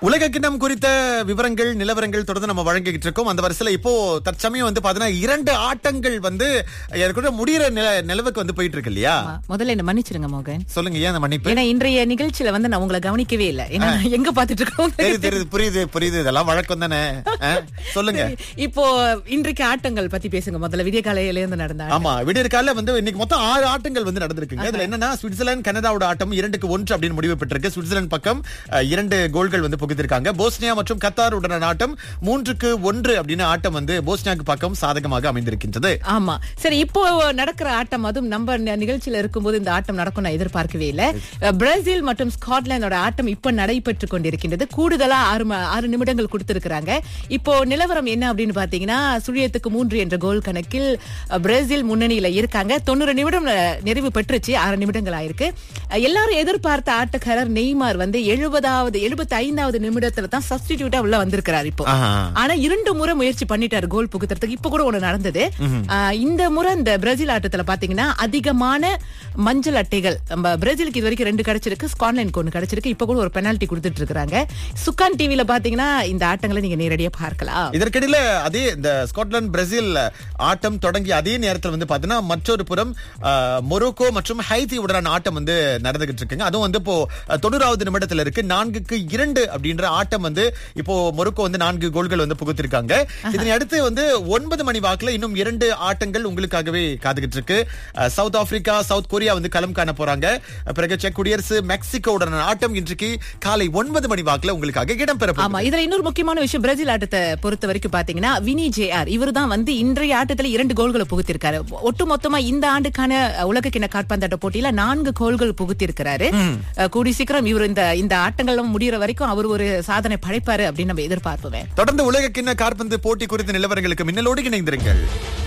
உலக கிண்ணம் குறித்த விவரங்கள் நிலவரங்கள் தொடர்ந்து நம்ம வழங்கிட்டு இருக்கோம் அந்த வரிசையில இப்போ தற்சமயம் வந்து பாத்தீங்கன்னா இரண்டு ஆட்டங்கள் வந்து ஏற்கனவே முடியிற நில நிலவுக்கு வந்து போயிட்டு இருக்கு இல்லையா ஆமா. முதல்ல என்ன மன்னிச்சிருங்க மோகன் சொல்லுங்க ஏன் அந்த மன்னிப்பு ஏன்னா இன்றைய நிகழ்ச்சியில வந்து நான் உங்களை கவனிக்கவே இல்லை ஏன்னா நான் எங்க பாத்துட்டு இருக்கோம் தெரியுது தெரியுது புரியுது புரியுது இதெல்லாம் வழக்கம் தானே ஆ, சொல்லுங்க இப்போ இன்றைக்கு ஆட்டங்கள் பத்தி பேசுங்க முதல்ல விடிய காலையில இருந்து நடந்த ஆட்டம். ஆமா விடியற்கால வந்து இன்னைக்கு மொத்தம் ஆறு ஆட்டங்கள் வந்து நடந்திருக்குங்க இதுல என்னன்னா சுவிட்சர்லாந்து கனடாவோட ஆட்டம் இரண்டுக்கு ஒன்று அப்படின்னு முடிவு பெற்றிருக்கு சுவிட்சர்லாந்து பக்கம் அஹ், இரண்டு கோல்கள் வந்து புகுத்திருக்காங்க போஸ்னியா மற்றும் கத்தார் உடனான ஆட்டம் மூன்றுக்கு ஒன்று அப்படின்னு ஆட்டம் வந்து போஸ்னியாக்கு பக்கம் சாதகமாக அமைந்திருக்கின்றது ஆமா சரி இப்போ நடக்கிற ஆட்டம் அதுவும் நம்ம ந- நிகழ்ச்சியில இருக்கும்போது இந்த ஆட்டம் நடக்கும் நான் எதிர்பார்க்கவே இல்ல அஹ், பிரேசில் மற்றும் ஸ்காட்லாந்தோட ஆட்டம் இப்ப நடைபெற்று கொண்டிருக்கின்றது கூடுதலா ஆறு ம- ஆறு நிமிடங்கள் கொடுத்திருக்கிறாங்க இப்போ நிலவரம் என்ன அப்படின்னு பாத்தீங்கன்னா சுழியத்துக்கு மூன்று என்ற கோல் கணக்கில் அஹ், பிரேசில் முன்னணியில இருக்காங்க தொண்ணூறு நிமிடம் அஹ், நிறைவு பெற்றுச்சு ஆறு நிமிடங்கள் ஆயிருக்கு அஹ், எல்லாரும் எதிர்பார்த்த ஆட்டக்காரர் நெய்மார் வந்து எழுபதாவது எழுபத்தி ஐந்தாவது நிமிடத்துல தான் சப்ஸ்டிடியூட்டா உள்ள வந்திருக்கிறார் இப்போ ஆஹா. ஆனா இரண்டு முறை முயற்சி பண்ணிட்டாரு கோல் புகுத்துறதுக்கு இப்ப கூட ஒண்ணு நடந்தது ஆஹ் இந்த முறை இந்த பிரேசில் ஆட்டத்துல பாத்தீங்கன்னா அதிகமான மஞ்சள் அட்டைகள் நம்ம பிரேசிலுக்கு இது வரைக்கும் ரெண்டு கிடைச்சிருக்கு ஸ்காட்லாந்துக்கு ஒண்ணு கிடைச்சிருக்கு இப்ப கூட ஒரு பெனால்டி கொடுத்துட்டு இருக்காங்க சுக்கான் டிவில பாத்தீங்கன்னா இந்த ஆட்டங்களை நீங்க நேரடியா பார்க்கலாம் இதற்கிடையில அதே இந்த ஸ்காட்லாந்து பிரேசில் ஆட்டம் தொடங்கிய அதே நேரத்தில் வந்து பாத்தீங்கன்னா மற்றொரு புறம் அஹ், மொரோக்கோ மற்றும் ஹைத்தி உடனான ஆட்டம் வந்து நடந்துகிட்டு இருக்குங்க அதுவும் வந்து இப்போ அஹ், தொண்ணூறாவது நிமிடத்துல இருக்கு நான்குக்கு இரண்டு அப்படின்ற ஆட்டம் வந்து இப்போ மொரோக்கோ வந்து நான்கு கோல்கள் வந்து புகுத்திருக்காங்க இதனை அடுத்து வந்து ஒன்பது மணி வாக்குல இன்னும் இரண்டு ஆட்டங்கள் உங்களுக்காகவே காத்துக்கிட்டு இருக்கு அஹ், சவுத் ஆப்பிரிக்கா சவுத் கொரியா வந்து களம் காண போறாங்க பிறகு செக் குடியரசு மெக்சிகோ உடனான ஆட்டம் இன்றைக்கு காலை ஒன்பது மணி வாக்குல உங்களுக்காக இடம்பெற போகுது. ஆமா இதுல இன்னொரு முக்கியமான விஷயம் பிரேசில் ஆட்டத்தை பொறுத்த வரைக்கும் பாத்தீங்கன்னா வினி ஜேஆர் இவர் தான் வந்து இன்றைய ஆட்டத்துல இரண்டு கோல்களை புகுத்திருக்காரு ஒட்டு மொத்தமா இந்த ஆண்டுக்கான அஹ், உலக கிண்ண காற்பந்தாட்ட போட்டியில நான்கு கோல்கள் புகுத்திருக்கிறாரு அஹ், கூடி சீக்கிரம் இவர் இந்த இந்த ஆட்டங்கள்லாம் முடியற வரைக்கும் அவர் ஒரு சாதனை படைப்பாரு அப்படின்னு நம்ம எதிர்பார்ப்புவேன் தொடர்ந்து உலக கிண்ண காற்பந்து போட்டி குறித்த நிலவரங்களுக்கு மின்னலோடு இணைந்திருங்கள்